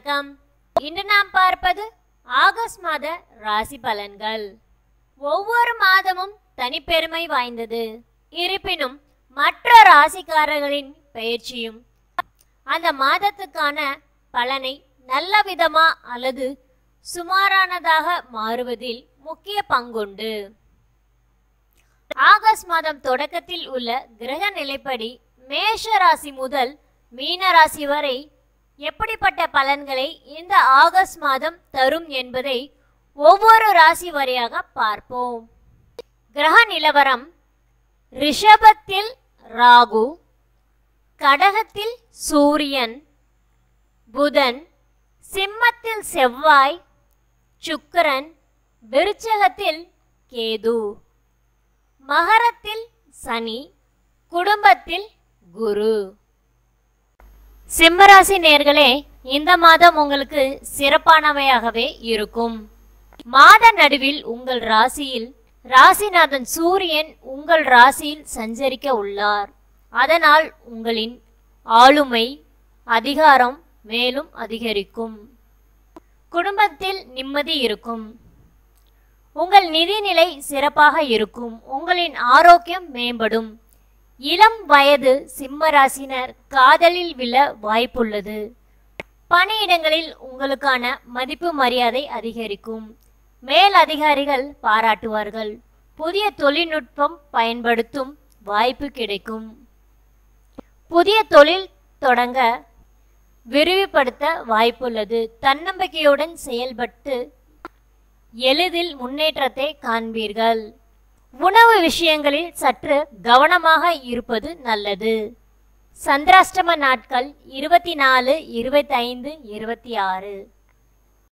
வணக்கம் இன்று நாம் பார்ப்பது ஆகஸ்ட் மாத ராசி பலன்கள் ஒவ்வொரு மாதமும் தனிப்பெருமை வாய்ந்தது இருப்பினும் மற்ற ராசிக்காரர்களின் பயிற்சியும் அந்த மாதத்துக்கான பலனை நல்ல விதமா அல்லது சுமாரானதாக மாறுவதில் முக்கிய பங்குண்டு ஆகஸ்ட் மாதம் தொடக்கத்தில் உள்ள கிரக நிலைப்படி மேஷ ராசி முதல் மீன ராசி வரை எப்படிப்பட்ட பலன்களை இந்த ஆகஸ்ட் மாதம் தரும் என்பதை ஒவ்வொரு ராசி வரையாக பார்ப்போம் கிரக நிலவரம் ரிஷபத்தில் ராகு கடகத்தில் சூரியன் புதன் சிம்மத்தில் செவ்வாய் சுக்கிரன் விருச்சகத்தில் கேது மகரத்தில் சனி குடும்பத்தில் குரு சிம்மராசி நேர்களே இந்த மாதம் உங்களுக்கு சிறப்பானவையாகவே இருக்கும் மாத நடுவில் உங்கள் ராசியில் ராசிநாதன் சூரியன் உங்கள் ராசியில் சஞ்சரிக்க உள்ளார் அதனால் உங்களின் ஆளுமை அதிகாரம் மேலும் அதிகரிக்கும் குடும்பத்தில் நிம்மதி இருக்கும் உங்கள் நிதிநிலை சிறப்பாக இருக்கும் உங்களின் ஆரோக்கியம் மேம்படும் இளம் வயது சிம்மராசினர் காதலில் விழ வாய்ப்புள்ளது பணியிடங்களில் உங்களுக்கான மதிப்பு மரியாதை அதிகரிக்கும் மேல் அதிகாரிகள் பாராட்டுவார்கள் புதிய தொழில்நுட்பம் பயன்படுத்தும் வாய்ப்பு கிடைக்கும் புதிய தொழில் தொடங்க விரிவுபடுத்த வாய்ப்புள்ளது தன்னம்பிக்கையுடன் செயல்பட்டு எளிதில் முன்னேற்றத்தை காண்பீர்கள் உணவு விஷயங்களில் சற்று கவனமாக இருப்பது நல்லது சந்திராஷ்டம நாட்கள் இருபத்தி நாலு இருபத்தைந்து இருபத்தி ஆறு